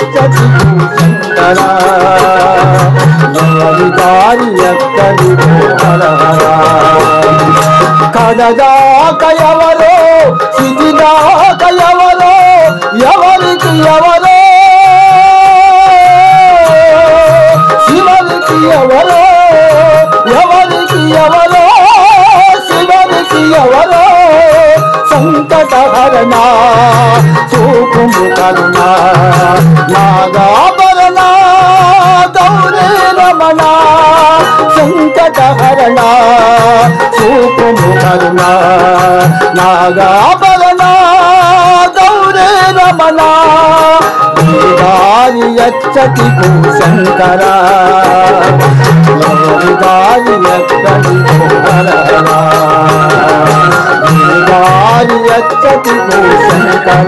ఎచ్చటి శంకర ఎవరి దారి ఎక్కడి కడదాక ఎవరో సిదిదాక ఎవరో ఎవరికి ఎవరో శివరికి ఎవరో ఎవరికి ఎవరో శివరికి ఎవరో సంకటహరణ చూపుము కరుణ నాగాభరణ గౌరీ రమణ సంకటహరణ చూపుము కరుణ నాగాభరణ గౌరీ రమణ దారి ఎచ్చటి శంకర ఎవరి దారి ఎక్కడి దారి ఎచ్చటి శంకర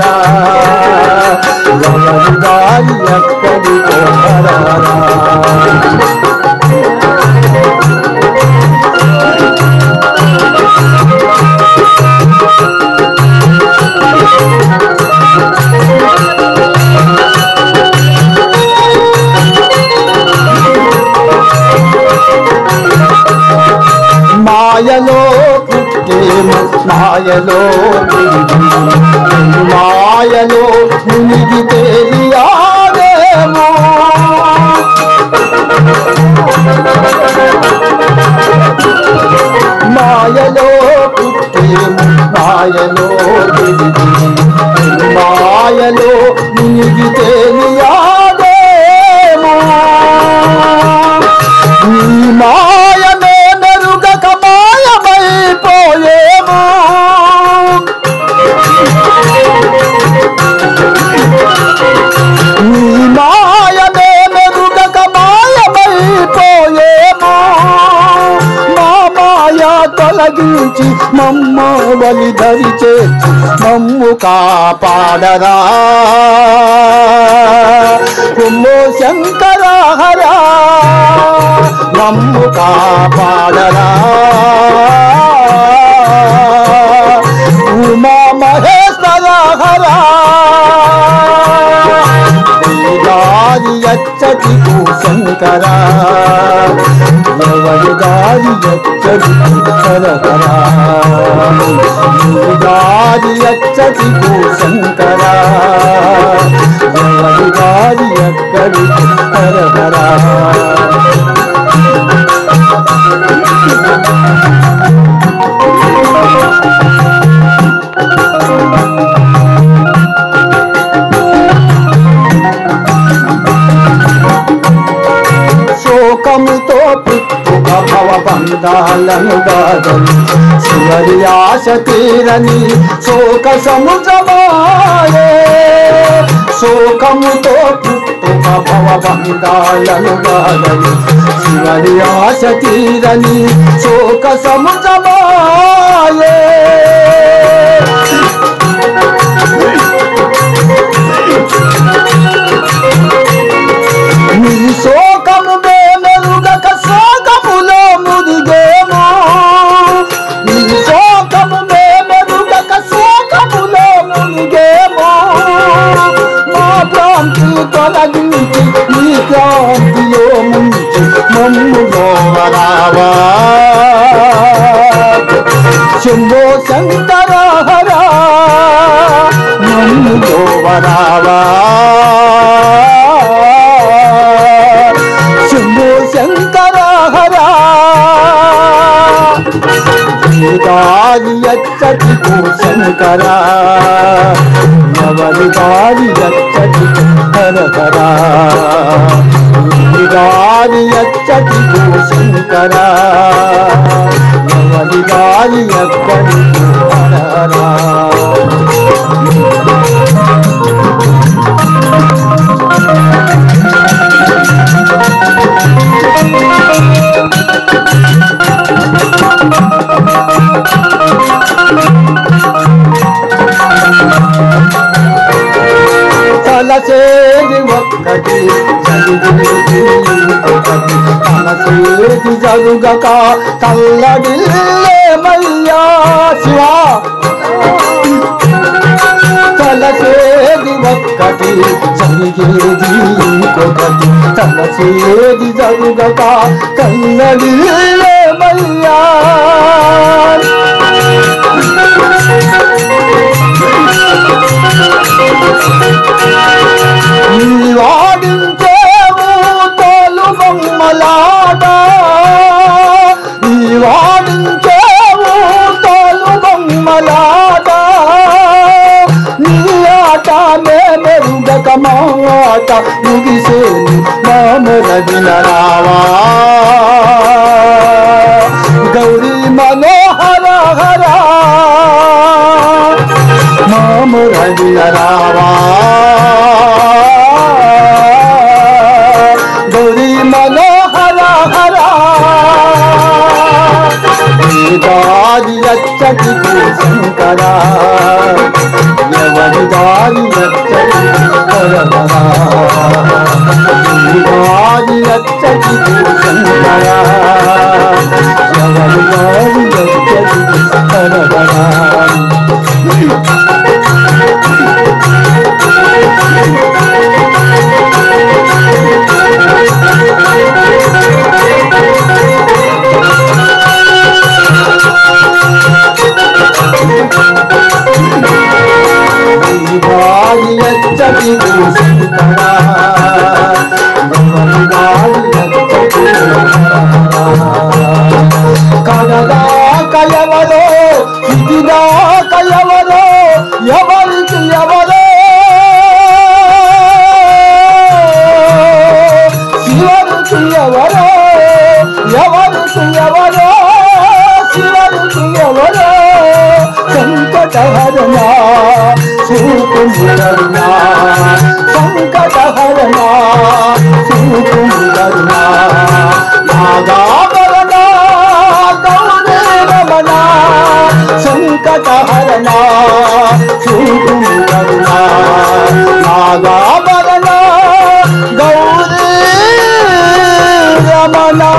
ఎవరి దారి ఎక్కడి మాయలో పుట్టేము మాయలో పెరిగేము. మాయలో మునిగి తేలియాడేమో మాయలో పుట్టేము మాయలో పెరిగేము. మాయలో మునిగి తేలియాడేమో ఈ మాయమే మెరుగక మాయమైపోయేమో ఈ మాయమే మెరుగక మాయమైపోయేమో మా మాయ తొలగించి మమ్మ బలి ధరి చేర్చి మమ్ము కాపాడరా కుమ్మో శంకర హరా మమ్ము కాపాడరా ఉమా మహేశ్వర హరా దారి ఎచ్చటి శంకర ఎవరి దారి ఎచ్చటి హరహరా దారి ఎచ్చటి శంకర ఎవరి దారి ఎక్కడి హరహరా శోకముతో పుట్టుక భవ బంధాలను బాధలు చివరి ఆశ తీరని శోక సముద్రమాయే శోకముతో పుట్టుక భవ బంధాలను బాధలు చివరి ఆశ తీరని శోక సముద్రమాయే నీ శోకము మెరుగక శోకములో మునిగేమో నీ శోకము మెరుగక శోకములో మునిగేమో మా భ్రాంతి తొలగించి నీ క్రాంతిలో ముంచి మమ్ములో రావా శంభో శంకర హరా మమ్ములో వరావా శంభో శంకర హరా దారి ఎచ్చటి శంకర ఎవరి దారి ఎచ్చటి హర హరా దారి ఎచ్చటి శంకర ఎవరి దారి ఎక్కడి హర హరా తలసేది ఒక్కటి జరిగింది ఒకటి తలసేది జరుగక తల్లడిల్లేమయ్యా శివా తలసేది జరిగేది ఒక్కటి జరిగేది ఇంకొకటి తలసేది జరుగక కన్నడీమయ్యా నీ వాడించేవు తోలు బొమ్మలాట నీ వాడించేవు తోలు బొమ్మలాట నీ ఆట నే మెరుగక మాట ముగిసేని మామరదిన రావా గౌరీ మనోహర హరా మామరదిన రావా గౌరీ మనోహర హరా దారి రచ్చటి శంకరా ఎవరి దారి రచ్చటి కరగరా దారి రచ్చటి శంకరా ఎవరి దారి రచ్చటి కరగరా గాలి ఎచ్చటి శంకరా కడదా కయవరో ఇదిదా కయవరో ఎవరికి ఎవరో శివరికి ఎవరో ఎవరికి ఎవరో శివరికి ఎవరో సంకటహరణ చూపుముడరుణ సంకటహరణ చూపుముడరుణ నాగాభరణ గౌరీ రమణ సంకటహరణ చూపుముడరుణ నాగాభరణ గౌరీ రమణ